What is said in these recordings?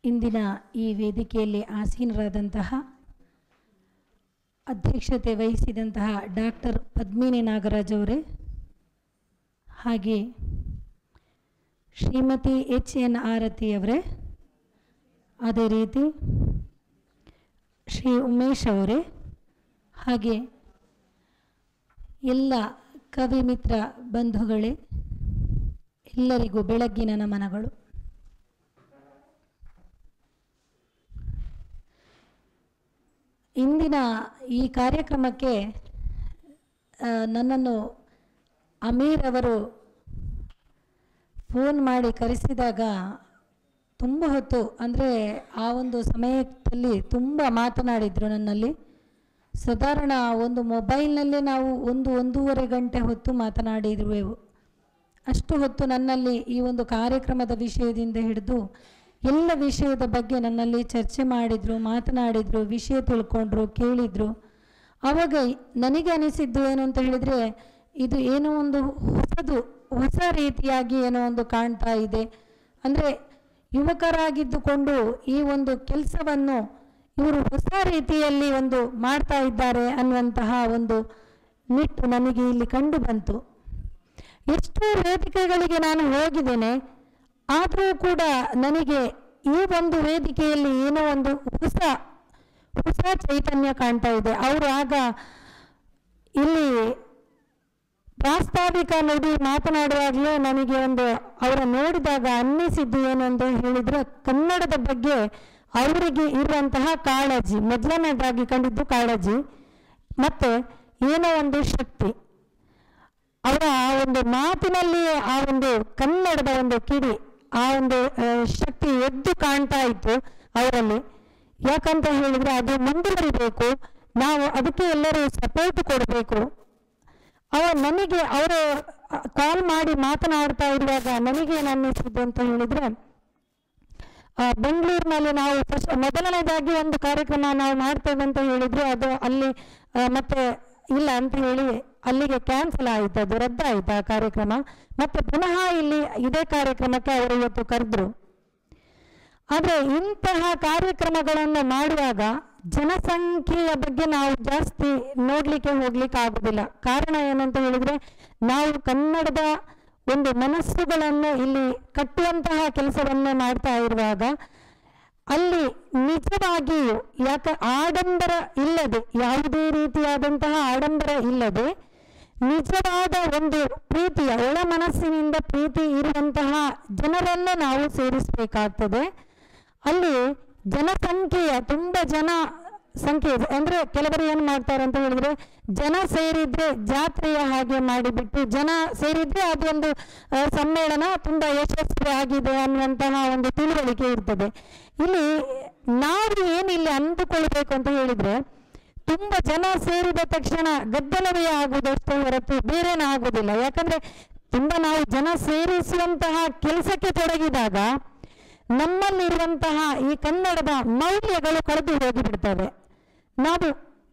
ಇಂದಿನ ಈ ವೇದಿಕೆಯಲ್ಲಿ ಆಸೀನರಾದಂತಹ ಅಧ್ಯಕ್ಷತೆ ವಹಿಸಿದಂತಹ ಡಾಕ್ಟರ್ ಪದ್ಮಿನಿ ನಾಗರಾಜ್ ಅವರೇ ಹಾಗೆ ಶ್ರೀಮತಿ ಎಚ್ ಎನ್ ಆರತಿ ಅವರೇ ಅದೇ ರೀತಿ ಶ್ರೀ ಉಮೇಶ್ ಅವರೇ ಹಾಗೆ ಎಲ್ಲ ಕವಿ ಮಿತ್ರ ಬಂಧುಗಳೇ ಎಲ್ಲರಿಗೂ ಬೆಳಗ್ಗಿನ ನಮನಗಳು ಇಂದಿನ ಈ ಕಾರ್ಯಕ್ರಮಕ್ಕೆ ಆ, ನನ್ನನ್ನು ಅಮೀರ್ ಅವರು ಫೋನ್ ಮಾಡಿ ಕರೆಸಿದಾಗ ತುಂಬ ಹೊತ್ತು ಅಂದರೆ ಆ ಒಂದು ಸಮಯದಲ್ಲಿ ತುಂಬ ಮಾತನಾಡಿದರು ನನ್ನಲ್ಲಿ ಸಾಧಾರಣ ಒಂದು ಮೊಬೈಲ್ನಲ್ಲೇ ನಾವು ಒಂದು ಒಂದೂವರೆ ಗಂಟೆ ಹೊತ್ತು ಮಾತನಾಡಿರುವೆವು ಅಷ್ಟು ಹೊತ್ತು ನನ್ನಲ್ಲಿ ಈ ಒಂದು ಕಾರ್ಯಕ್ರಮದ ವಿಷಯದಿಂದ ಹಿಡಿದು ಎಲ್ಲ ವಿಷಯದ ಬಗ್ಗೆ ನನ್ನಲ್ಲಿ ಚರ್ಚೆ ಮಾಡಿದರು ಮಾತನಾಡಿದರು ವಿಷಯ ತಿಳ್ಕೊಂಡ್ರು ಕೇಳಿದರು ಆವಾಗ ನನಗೆ ಅನಿಸಿದ್ದು ಏನು ಅಂತ ಹೇಳಿದರೆ ಇದು ಏನೋ ಒಂದು ಹೊಸದು ಹೊಸ ರೀತಿಯಾಗಿ ಏನೋ ಒಂದು ಕಾಣ್ತಾ ಇದೆ ಅಂದರೆ ಯುವಕರಾಗಿದ್ದುಕೊಂಡು ಈ ಒಂದು ಕೆಲಸವನ್ನು ಇವರು ಹೊಸ ರೀತಿಯಲ್ಲಿ ಒಂದು ಮಾಡ್ತಾ ಇದ್ದಾರೆ ಅನ್ನುವಂತಹ ಒಂದು ನಿಟ್ಟು ನನಗೆ ಇಲ್ಲಿ ಕಂಡು ಬಂತು ಎಷ್ಟೋ ವೇದಿಕೆಗಳಿಗೆ ನಾನು ಹೋಗಿದ್ದೇನೆ ಆದರೂ ಕೂಡ ನನಗೆ ಈ ಒಂದು ವೇದಿಕೆಯಲ್ಲಿ ಏನೋ ಒಂದು ಹೊಸ ಹೊಸ ಚೈತನ್ಯ ಕಾಣ್ತಾ ಇದೆ ಅವರು ಆಗ ಇಲ್ಲಿ ಪ್ರಾಸ್ತಾವಿಕ ನುಡಿ ಮಾತನಾಡುವಾಗಲೇ ನನಗೆ ಒಂದು ಅವರ ನೋಡಿದಾಗ ಅನ್ನಿಸಿದ್ದು ಏನು ಅಂತ ಹೇಳಿದ್ರೆ ಕನ್ನಡದ ಬಗ್ಗೆ ಅವರಿಗೆ ಇರುವಂತಹ ಕಾಳಜಿ ಮೊದಲನೇದಾಗಿ ಕಂಡಿದ್ದು ಕಾಳಜಿ ಮತ್ತೆ ಏನೋ ಒಂದು ಶಕ್ತಿ ಅವರ ಆ ಒಂದು ಮಾತಿನಲ್ಲಿಯೇ ಆ ಒಂದು ಕನ್ನಡದ ಒಂದು ಕಿಡಿ ಆ ಒಂದು ಆ, ಶಕ್ತಿ ಎದ್ದು ಕಾಣ್ತಾ ಇತ್ತು ಅವರಲ್ಲಿ ಯಾಕಂತ ಹೇಳಿದ್ರೆ ಅದು ಮುಂದುವರಿಬೇಕು ನಾವು ಅದಕ್ಕೆ ಎಲ್ಲರೂ ಸಪೋರ್ಟ್ ಕೊಡಬೇಕು ಅವ ನನಗೆ ಅವರು ಕಾಲ್ ಮಾಡಿ ಮಾತನಾಡ್ತಾ ಇರುವಾಗ ನನಗೇನು ಅನ್ನಿಸಿದ್ದು ಅಂತ ಹೇಳಿದ್ರೆ ಆ, ಬೆಂಗಳೂರಿನಲ್ಲಿ ನಾವು ಫಸ್ಟ್ ಮೊದಲನೇದಾಗಿ ಒಂದು ಕಾರ್ಯಕ್ರಮ ನಾವು ಮಾಡ್ತೇವೆ ಅಂತ ಹೇಳಿದ್ರು ಅದು ಅಲ್ಲಿ ಆ, ಮತ್ತೆ ಇಲ್ಲ ಅಂತ ಹೇಳಿ ಅಲ್ಲಿಗೆ ಕ್ಯಾನ್ಸಲ್ ಆಯಿತು ಅದು ರದ್ದಾಯಿತು ಆ ಕಾರ್ಯಕ್ರಮ ಮತ್ತೆ ಪುನಃ ಇಲ್ಲಿ ಇದೇ ಕಾರ್ಯಕ್ರಮಕ್ಕೆ ಅವರು ಇವತ್ತು ಕರೆದ್ರು ಆದರೆ ಇಂತಹ ಕಾರ್ಯಕ್ರಮಗಳನ್ನು ಮಾಡುವಾಗ ಜನಸಂಖ್ಯೆಯ ಬಗ್ಗೆ ನಾವು ಜಾಸ್ತಿ ನೋಡ್ಲಿಕ್ಕೆ ಹೋಗ್ಲಿಕ್ಕೆ ಆಗುದಿಲ್ಲ ಕಾರಣ ಏನಂತ ಹೇಳಿದ್ರೆ ನಾವು ಕನ್ನಡದ ಒಂದು ಮನಸ್ಸುಗಳನ್ನು ಇಲ್ಲಿ ಕಟ್ಟುವಂತಹ ಕೆಲಸವನ್ನು ಮಾಡ್ತಾ ಇರುವಾಗ ಅಲ್ಲಿ ನಿಜವಾಗಿಯೂ ಯಾಕ ಆಡಂಬರ ಇಲ್ಲದೆ ಯಾವುದೇ ರೀತಿಯಾದಂತಹ ಆಡಂಬರ ಇಲ್ಲದೆ ನಿಜವಾದ ಒಂದು ಪ್ರೀತಿಯ ಒಳ ಮನಸ್ಸಿನಿಂದ ಪ್ರೀತಿ ಇರುವಂತಹ ಜನರನ್ನು ನಾವು ಸೇರಿಸಬೇಕಾಗ್ತದೆ ಅಲ್ಲಿ ಜನಸಂಖ್ಯೆಯ ತುಂಬ ಜನ ಸಂಖ್ಯೆ ಇದೆ ಅಂದ್ರೆ ಕೆಲವರು ಏನು ಮಾಡ್ತಾರೆ ಅಂತ ಹೇಳಿದ್ರೆ ಜನ ಸೇರಿದ್ರೆ ಜಾತ್ರೆಯ ಹಾಗೆ ಮಾಡಿಬಿಟ್ಟು ಜನ ಸೇರಿದ್ರೆ ಅದೊಂದು ಆ, ಸಮ್ಮೇಳನ ತುಂಬಾ ಯಶಸ್ವಿ ಆಗಿದೆ ಅನ್ನುವಂತಹ ಒಂದು ತಿಳುವಳಿಕೆ ಇರ್ತದೆ ಇಲ್ಲಿ ನಾವು ಏನಿಲ್ಲಿ ಅಂದುಕೊಳ್ಬೇಕು ಅಂತ ಹೇಳಿದ್ರೆ ತುಂಬ ಜನ ಸೇರಿದ ತಕ್ಷಣ ಗದ್ದಲವೇ ಆಗುವುದಷ್ಟೇ ಹೊರತು ಬೇರೇನೂ ಆಗುವುದಿಲ್ಲ ಯಾಕಂದ್ರೆ ತುಂಬ ನಾವು ಜನ ಸೇರಿಸುವಂತಹ ಕೆಲಸಕ್ಕೆ ತೊಡಗಿದಾಗ ನಮ್ಮಲ್ಲಿರುವಂತಹ ಈ ಕನ್ನಡದ ಮೌಲ್ಯಗಳು ಕಳೆದು ಹೋಗಿಬಿಡ್ತವೆ ನಾವು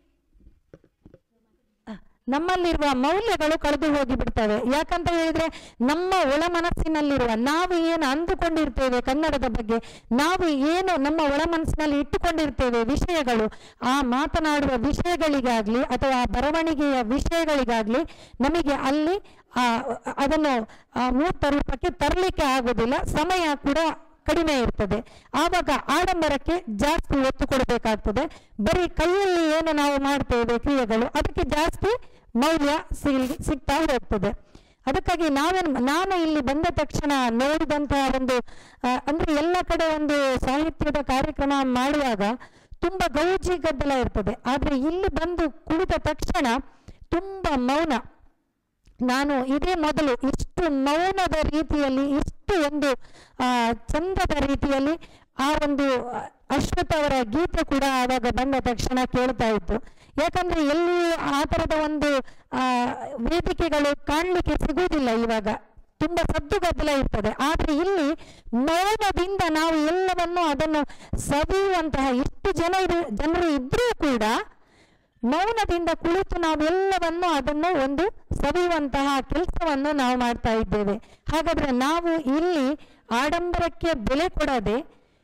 ನಮ್ಮಲ್ಲಿರುವ ಮೌಲ್ಯಗಳು ಕಳೆದು ಹೋಗಿಬಿಡ್ತವೆ ಯಾಕಂತ ಹೇಳಿದ್ರೆ ನಮ್ಮ ಒಳ ಮನಸ್ಸಿನಲ್ಲಿರುವ ನಾವು ಏನು ಅಂದುಕೊಂಡಿರ್ತೇವೆ ಕನ್ನಡದ ಬಗ್ಗೆ ನಾವು ಏನು ನಮ್ಮ ಒಳ ಮನಸ್ಸಿನಲ್ಲಿ ಇಟ್ಟುಕೊಂಡಿರ್ತೇವೆ ವಿಷಯಗಳು ಆ ಮಾತನಾಡುವ ವಿಷಯಗಳಿಗಾಗ್ಲಿ ಅಥವಾ ಆ ಬರವಣಿಗೆಯ ವಿಷಯಗಳಿಗಾಗ್ಲಿ ನಮಗೆ ಅಲ್ಲಿ ಆ ಅದನ್ನು ಆ ಮೂರ್ತ ರೂಪಕ್ಕೆ ತರಲಿಕ್ಕೆ ಆಗುದಿಲ್ಲ ಸಮಯ ಕೂಡ ಕಡಿಮೆ ಇರ್ತದೆ ಆವಾಗ ಆಡಂಬರಕ್ಕೆ ಜಾಸ್ತಿ ಒತ್ತು ಕೊಡಬೇಕಾಗ್ತದೆ ಬರೀ ಕೈಯಲ್ಲಿ ಏನು ನಾವು ಮಾಡ್ತೇವೆ ಕ್ರಿಯೆಗಳು ಅದಕ್ಕೆ ಜಾಸ್ತಿ ಮೌಲ್ಯ ಸಿಗ್ ಸಿಗ್ತಾ ಹೋಗ್ತದೆ ಅದಕ್ಕಾಗಿ ನಾವೇನು ನಾನು ಇಲ್ಲಿ ಬಂದ ತಕ್ಷಣ ನೋಡಿದಂತಹ ಒಂದು ಆ, ಅಂದ್ರೆ ಎಲ್ಲ ಕಡೆ ಒಂದು ಸಾಹಿತ್ಯದ ಕಾರ್ಯಕ್ರಮ ಮಾಡುವಾಗ ತುಂಬಾ ಗೌಜಿ ಗದ್ದಲ ಇರ್ತದೆ ಆದ್ರೆ ಇಲ್ಲಿ ಬಂದು ಕುಳಿತ ತಕ್ಷಣ ತುಂಬಾ ಮೌನ ನಾನು ಇದೇ ಮೊದಲು ಇಷ್ಟು ಮೌನದ ರೀತಿಯಲ್ಲಿ ಇಷ್ಟು ಒಂದು ಆ, ಚಂದದ ರೀತಿಯಲ್ಲಿ ಆ ಒಂದು ಅಶ್ವಥ್ ಅವರ ಗೀತೆ ಕೂಡ ಆವಾಗ ಬಂದ ತಕ್ಷಣ ಕೇಳ್ತಾ ಇತ್ತು ಯಾಕಂದ್ರೆ ಎಲ್ಲಿ ಆ ಥರದ ಒಂದು ಆ, ವೇದಿಕೆಗಳು ಕಾಣಲಿಕ್ಕೆ ಸಿಗುವುದಿಲ್ಲ ಇವಾಗ ತುಂಬಾ ಸದ್ದು ಗದ್ದಲ ಇರ್ತದೆ ಆದ್ರೆ ಇಲ್ಲಿ ಮೌನದಿಂದ ನಾವು ಎಲ್ಲವನ್ನು ಅದನ್ನು ಸವಿಯುವಂತಹ ಎಷ್ಟು ಜನ ಇರು ಜನರು ಇದ್ರೂ ಕೂಡ ಮೌನದಿಂದ ಕುಳಿತು ನಾವೆಲ್ಲವನ್ನು ಅದನ್ನು ಒಂದು ಸವಿಯುವಂತಹ ಕೆಲಸವನ್ನು ನಾವು ಮಾಡ್ತಾ ಇದ್ದೇವೆ ಹಾಗಾದ್ರೆ ನಾವು ಇಲ್ಲಿ ಆಡಂಬರಕ್ಕೆ ಬೆಲೆ ಕೊಡದೆ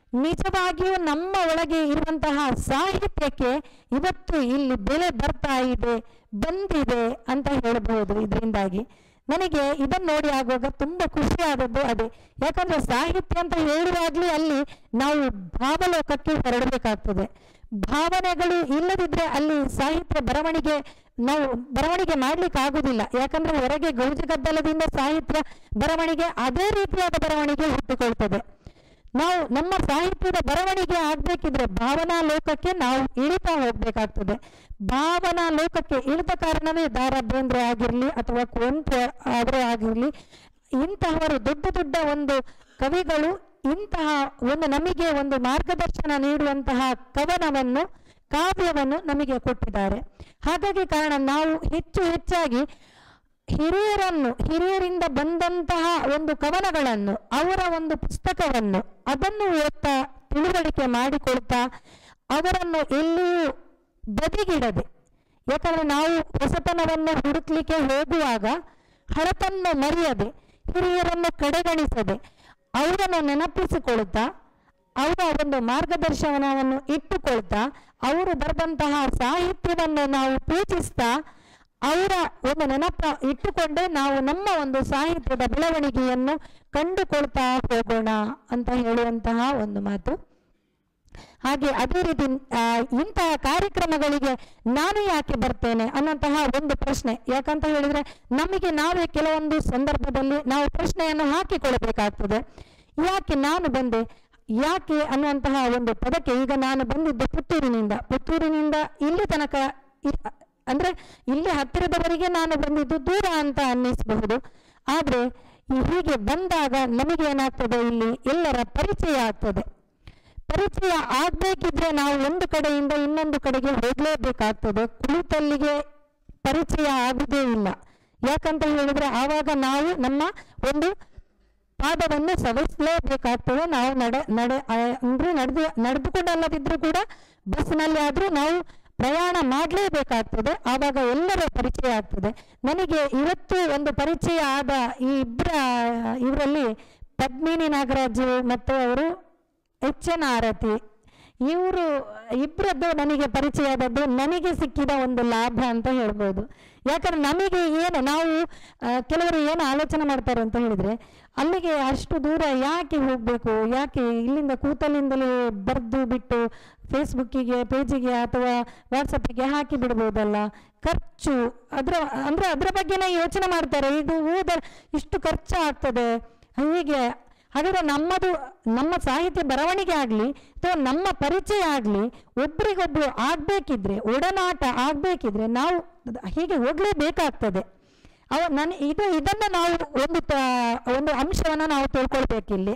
ನಿಜವಾಗಿಯೂ ನಮ್ಮ ಒಳಗೆ ಇರುವಂತಹ ಸಾಹಿತ್ಯಕ್ಕೆ ಇವತ್ತು ಇಲ್ಲಿ ಬೆಲೆ ಬರ್ತಾ ಇದೆ ಬಂದಿದೆ ಅಂತ ಹೇಳಬಹುದು ಇದರಿಂದಾಗಿ ನನಗೆ ಇದನ್ನು ನೋಡಿ ಆಗುವಾಗ ತುಂಬ ಖುಷಿ ಆದದ್ದು ಅದೇ ಯಾಕಂದ್ರೆ ಸಾಹಿತ್ಯ ಅಂತ ಹೇಳುವಾಗ್ಲೇ ಅಲ್ಲಿ ನಾವು ಭಾವಲೋಕಕ್ಕೆ ಹೊರಡಬೇಕಾಗ್ತದೆ ಭಾವನೆಗಳು ಇಲ್ಲದಿದ್ರೆ ಅಲ್ಲಿ ಸಾಹಿತ್ಯ ಬರವಣಿಗೆ ನಾವು ಬರವಣಿಗೆ ಮಾಡ್ಲಿಕ್ಕೆ ಆಗುದಿಲ್ಲ ಯಾಕಂದ್ರೆ ಹೊರಗೆ ಗೌಜ ಗದ್ದಲದಿಂದ ಸಾಹಿತ್ಯ ಬರವಣಿಗೆ ಅದೇ ರೀತಿಯಾದ ಬರವಣಿಗೆ ಹುಟ್ಟಿಕೊಳ್ತದೆ ನಾವು ನಮ್ಮ ಸಾಹಿತ್ಯದ ಬರವಣಿಗೆ ಆಗ್ಬೇಕಿದ್ರೆ ಭಾವನಾ ಲೋಕಕ್ಕೆ ನಾವು ಇಳಿತಾ ಹೋಗ್ಬೇಕಾಗ್ತದೆ ಭಾವನಾ ಲೋಕಕ್ಕೆ ಇಳಿದ ಕಾರಣವೇ ದಾರ ಬೇಂದ್ರೆ ಆಗಿರ್ಲಿ ಅಥವಾ ಕುವೆಂಪು ಅವರೇ ಆಗಿರ್ಲಿ ಇಂತಹವರು ದೊಡ್ಡ ದೊಡ್ಡ ಒಂದು ಕವಿಗಳು ಇಂತಹ ಒಂದು ನಮಗೆ ಒಂದು ಮಾರ್ಗದರ್ಶನ ನೀಡುವಂತಹ ಕವನವನ್ನು ಕಾವ್ಯವನ್ನು ನಮಗೆ ಕೊಟ್ಟಿದ್ದಾರೆ ಹಾಗಾಗಿ ಕಾರಣ ನಾವು ಹೆಚ್ಚು ಹೆಚ್ಚಾಗಿ ಹಿರಿಯರನ್ನು ಹಿರಿಯರಿಂದ ಬಂದಂತಹ ಒಂದು ಕವನಗಳನ್ನು ಅವರ ಒಂದು ಪುಸ್ತಕವನ್ನು ಅದನ್ನು ಓದ್ತಾ ತಿಳುವಳಿಕೆ ಮಾಡಿಕೊಳ್ತಾ ಅವರನ್ನು ಎಲ್ಲಿಯೂ ಬದಿಗಿಡದೆ ಯಾಕಂದ್ರೆ ನಾವು ಹೊಸತನವನ್ನು ಹುಡುಕ್ಲಿಕ್ಕೆ ಹೋಗುವಾಗ ಹಳತನ್ನು ಮರೆಯದೆ ಹಿರಿಯರನ್ನು ಕಡೆಗಣಿಸದೆ ಅವರನ್ನು ನೆನಪಿಸಿಕೊಳ್ತಾ ಅವರ ಒಂದು ಮಾರ್ಗದರ್ಶನವನ್ನು ಇಟ್ಟುಕೊಳ್ತಾ ಅವರು ಬರೆದಂತಹ ಸಾಹಿತ್ಯವನ್ನು ನಾವು ಪೂಜಿಸ್ತಾ ಅವರ ಒಂದು ನೆನಪ ಇಟ್ಟುಕೊಂಡೇ ನಾವು ನಮ್ಮ ಒಂದು ಸಾಹಿತ್ಯದ ಬೆಳವಣಿಗೆಯನ್ನು ಕಂಡುಕೊಳ್ತಾ ಹೋಗೋಣ ಅಂತ ಹೇಳುವಂತಹ ಒಂದು ಮಾತು ಹಾಗೆ ಅದೇ ರೀತಿ ಆ, ಇಂತಹ ಕಾರ್ಯಕ್ರಮಗಳಿಗೆ ನಾನು ಯಾಕೆ ಬರ್ತೇನೆ ಅನ್ನೋಂತಹ ಒಂದು ಪ್ರಶ್ನೆ ಯಾಕಂತ ಹೇಳಿದ್ರೆ ನಮಗೆ ನಾವೇ ಕೆಲವೊಂದು ಸಂದರ್ಭದಲ್ಲಿ ನಾವು ಪ್ರಶ್ನೆಯನ್ನು ಹಾಕಿಕೊಳ್ಳಬೇಕಾಗ್ತದೆ ಯಾಕೆ ನಾನು ಬಂದೆ ಯಾಕೆ ಅನ್ನುವಂತಹ ಒಂದು ಪದಕ್ಕೆ ಈಗ ನಾನು ಬಂದಿದ್ದು ಪುತ್ತೂರಿನಿಂದ ಪುತ್ತೂರಿನಿಂದ ಇಲ್ಲಿ ತನಕ ಇ- ಅಂದ್ರೆ ಇಲ್ಲಿ ಹತ್ತಿರದವರೆಗೆ ನಾನು ಬಂದಿದ್ದು ದೂರ ಅಂತ ಅನ್ನಿಸಬಹುದು ಆದ್ರೆ ಈ ಹೀಗೆ ಬಂದಾಗ ನಮಗೆ ಏನಾಗ್ತದೆ ಇಲ್ಲಿ ಎಲ್ಲರ ಪರಿಚಯ ಆಗ್ತದೆ ಪರಿಚಯ ಆಗ್ಬೇಕಿದ್ರೆ ನಾವು ಒಂದು ಕಡೆಯಿಂದ ಇನ್ನೊಂದು ಕಡೆಗೆ ಹೋಗ್ಲೇಬೇಕಾಗ್ತದೆ ಕುಳಿತಲ್ಲಿಗೆ ಪರಿಚಯ ಆಗುದೇ ಇಲ್ಲ ಯಾಕಂತ ಹೇಳಿದ್ರೆ ಆವಾಗ ನಾವು ನಮ್ಮ ಒಂದು ಪಾದವನ್ನು ಸವಿಸಲೇಬೇಕಾಗ್ತದೆ ನಾವು ನಡೆ ನಡೆ ಆ, ಅಂದ್ರೆ ನಡೆದು ನಡೆದುಕೊಂಡಲ್ಲದಿದ್ರೂ ಕೂಡ ಬಸ್ನಲ್ಲಿ ಆದ್ರೂ ನಾವು ಪ್ರಯಾಣ ಮಾಡಲೇಬೇಕಾಗ್ತದೆ ಆವಾಗ ಎಲ್ಲರ ಪರಿಚಯ ಆಗ್ತದೆ ನನಗೆ ಇವತ್ತು ಒಂದು ಪರಿಚಯ ಆದ ಈ ಇಬ್ಬರ ಇವರಲ್ಲಿ ಪದ್ಮಿನಿ ನಾಗರಾಜು ಮತ್ತು ಅವರು ಎಚ್ ಎನ್ ಆರತಿ ಇವರು ಇಬ್ಬರದ್ದು ನನಗೆ ಪರಿಚಯ ಆದದ್ದು ನನಗೆ ಸಿಕ್ಕಿದ ಒಂದು ಲಾಭ ಅಂತ ಹೇಳ್ಬೋದು ಯಾಕಂದ್ರೆ ನಮಗೆ ಏನು ನಾವು ಆ, ಕೆಲವರು ಏನು ಆಲೋಚನೆ ಮಾಡ್ತಾರೆ ಅಂತ ಹೇಳಿದ್ರೆ ಅಲ್ಲಿಗೆ ಅಷ್ಟು ದೂರ ಯಾಕೆ ಹೋಗಬೇಕು ಯಾಕೆ ಇಲ್ಲಿಂದ ಕೂತಲ್ಲಿಂದಲೇ ಬರೆದು ಬಿಟ್ಟು ಫೇಸ್ಬುಕ್ಕಿಗೆ ಪೇಜಿಗೆ ಅಥವಾ ವಾಟ್ಸಪ್ಪಿಗೆ ಹಾಕಿ ಬಿಡ್ಬೋದಲ್ಲ ಖರ್ಚು ಅದರ ಅಂದ್ರೆ ಅದರ ಬಗ್ಗೆನೇ ಯೋಚನೆ ಮಾಡ್ತಾರೆ ಇದು ಹೋದ ಇಷ್ಟು ಖರ್ಚು ಆಗ್ತದೆ ಹೀಗೆ ಹಾಗಾದ್ರೆ ನಮ್ಮದು ನಮ್ಮ ಸಾಹಿತ್ಯ ಬರವಣಿಗೆ ಆಗಲಿ ಅಥವಾ ನಮ್ಮ ಪರಿಚಯ ಆಗಲಿ ಒಬ್ರಿಗೊಬ್ರು ಆಗ್ಬೇಕಿದ್ರೆ ಒಡನಾಟ ಆಗ್ಬೇಕಿದ್ರೆ ನಾವು ಹೀಗೆ ಹೋಗ್ಲೇಬೇಕಾಗ್ತದೆ ಅವ ನನ್ ಇದು ಇದನ್ನು ನಾವು ಒಂದು ತ- ಒಂದು ಅಂಶವನ್ನು ನಾವು ತಿಳ್ಕೊಳ್ಬೇಕಿಲ್ಲಿ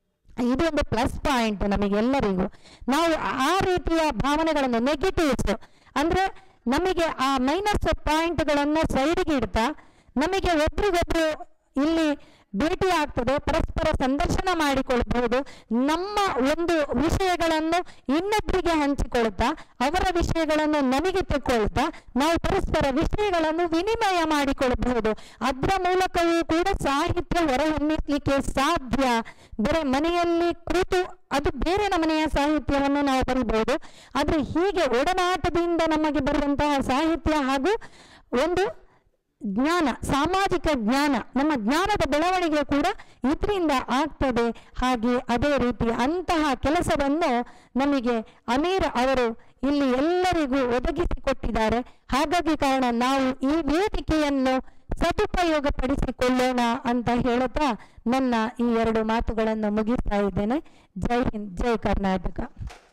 ಇದು ಒಂದು ಪ್ಲಸ್ ಪಾಯಿಂಟ್ ನಮಗೆಲ್ಲರಿಗೂ ನಾವು ಆ ರೀತಿಯ ಭಾವನೆಗಳನ್ನು ನೆಗೆಟಿವ್ಸ್ ಅಂದ್ರೆ ನಮಗೆ ಆ ಮೈನಸ್ ಪಾಯಿಂಟ್ಗಳನ್ನು ಸೈಡ್ಗೆ ಇಡ್ತಾ ನಮಗೆ ಒಬ್ರಿಗೊಬ್ರು ಇಲ್ಲಿ ಭೇಟಿ ಆಗ್ತದೆ ಪರಸ್ಪರ ಸಂದರ್ಶನ ಮಾಡಿಕೊಳ್ಬಹುದು ನಮ್ಮ ಒಂದು ವಿಷಯಗಳನ್ನು ಇನ್ನೊಬ್ಬರಿಗೆ ಹಂಚಿಕೊಳ್ತಾ ಅವರ ವಿಷಯಗಳನ್ನು ನಮಗೆ ತಗೊಳ್ತಾ ನಾವು ಪರಸ್ಪರ ವಿಷಯಗಳನ್ನು ವಿನಿಮಯ ಮಾಡಿಕೊಳ್ಳಬಹುದು ಅದರ ಮೂಲಕವೂ ಕೂಡ ಸಾಹಿತ್ಯ ಹೊರಹೊಮ್ಮಿಸ್ಲಿಕ್ಕೆ ಸಾಧ್ಯ ಬರೀ ಮನೆಯಲ್ಲಿ ಕೂತು ಅದು ಬೇರೆ ನಮನೆಯ ಸಾಹಿತ್ಯವನ್ನು ನಾವು ಬರಿಬಹುದು ಆದ್ರೆ ಹೀಗೆ ಒಡನಾಟದಿಂದ ನಮಗೆ ಬರುವಂತಹ ಸಾಹಿತ್ಯ ಹಾಗೂ ಒಂದು ಜ್ಞಾನ ಸಾಮಾಜಿಕ ಜ್ಞಾನ ನಮ್ಮ ಜ್ಞಾನದ ಬೆಳವಣಿಗೆ ಕೂಡ ಇದರಿಂದ ಆಗ್ತದೆ ಹಾಗೆ ಅದೇ ರೀತಿ ಅಂತಹ ಕೆಲಸವನ್ನು ನಮಗೆ ಅಮೀರ್ ಅವರು ಇಲ್ಲಿ ಎಲ್ಲರಿಗೂ ಒದಗಿಸಿಕೊಟ್ಟಿದ್ದಾರೆ ಹಾಗಾಗಿ ಕಾರಣ ನಾವು ಈ ವೇದಿಕೆಯನ್ನು ಸದುಪಯೋಗ ಪಡಿಸಿಕೊಳ್ಳೋಣ ಅಂತ ಹೇಳುತ್ತಾ ನನ್ನ ಈ ಎರಡು ಮಾತುಗಳನ್ನು ಮುಗಿಸ್ತಾ ಇದ್ದೇನೆ ಜೈ ಹಿಂದ್ ಜೈ ಕರ್ನಾಟಕ